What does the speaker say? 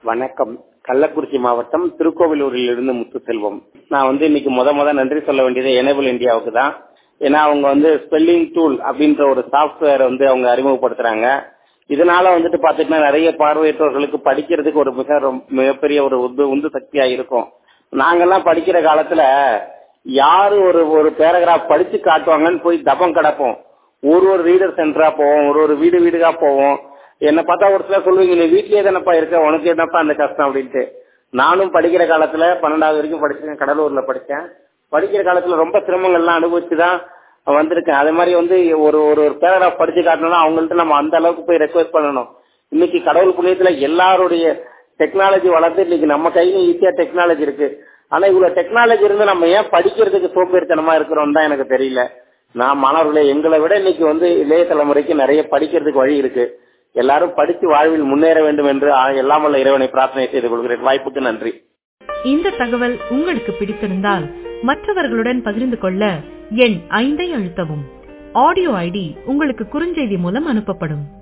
வணக்கம் கள்ளக்குறிச்சி மாவட்டம் திருக்கோவிலூரில் இருந்து முத்துசெல்வம் நான் வந்து இன்னைக்கு முத முத நன்றி சொல்ல வேண்டியது எனேபிள் இந்தியாவுக்கு தான் ஏன்னா அவங்க வந்து ஸ்பெல்லிங் டூல் அப்படின்ற ஒரு சாஃப்ட்வேர் வந்து அவங்க அறிமுகப்படுத்துறாங்க இதனால வந்துட்டு பாத்தீங்கன்னா நிறைய பார்வையற்றவர்களுக்கு படிக்கிறதுக்கு ஒரு மிக ரொம்- மிகப்பெரிய ஒரு உந்து உந்து சக்தியா இருக்கும் நாங்கெல்லாம் படிக்கிற காலத்துல யாரு ஒரு ஒரு பேராகிராஃப் படிச்சு காட்டுவாங்கன்னு போய் தபம் கிடப்போம் ஒரு ஒரு ரீடர் சென்டரா போவோம் ஒரு ஒரு வீடு வீடுகா போவோம் என்ன பார்த்தா ஒரு சிலர் சொல்லுவீங்க நீ வீட்லயே தானப்பா இருக்க உனக்கு என்னப்பா அந்த கஷ்டம் அப்படின்ட்டு நானும் படிக்கிற காலத்துல பன்னெண்டாவது வரைக்கும் படிச்சேன் கடலூர்ல படிச்சேன் படிக்கிற காலத்துல ரொம்ப சிரமங்கள்லாம் அனுபவிச்சு தான் வந்திருக்கேன் அதே மாதிரி வந்து ஒரு ஒரு ஒரு பேராகிராஃப் படிச்சு காட்டணும்னா அவங்கள்ட்ட நம்ம அந்த அளவுக்கு போய் ரெக்வஸ்ட் பண்ணணும் இன்னைக்கு கடவுள் புண்ணியத்துல எல்லாருடைய டெக்னாலஜி வளர்ந்து இன்னைக்கு நம்ம கையில ஈஸியா டெக்னாலஜி இருக்கு ஆனா இவ்வளவு டெக்னாலஜி இருந்து நம்ம ஏன் படிக்கிறதுக்கு சோம்பேறித்தனமா இருக்கிறோம் தான் எனக்கு தெரியல நான் மாணவர்களே எங்களை விட இன்னைக்கு வந்து இளைய தலைமுறைக்கு நிறைய படிக்கிறதுக்கு வழி இருக்கு எல்லாரும் படித்து வாழ்வில் முன்னேற வேண்டும் என்று ஆ- எல்லாம் வல்ல இறைவனை பிரார்த்தனை செய்து கொள்கிறேன் வாய்ப்புக்கு நன்றி இந்த தகவல் உங்களுக்கு பிடித்திருந்தால் மற்றவர்களுடன் பகிர்ந்து கொள்ள எண் ஐந்தை அழுத்தவும் ஆடியோ ஐடி உங்களுக்கு குறுஞ்செய்தி மூலம் அனுப்பப்படும்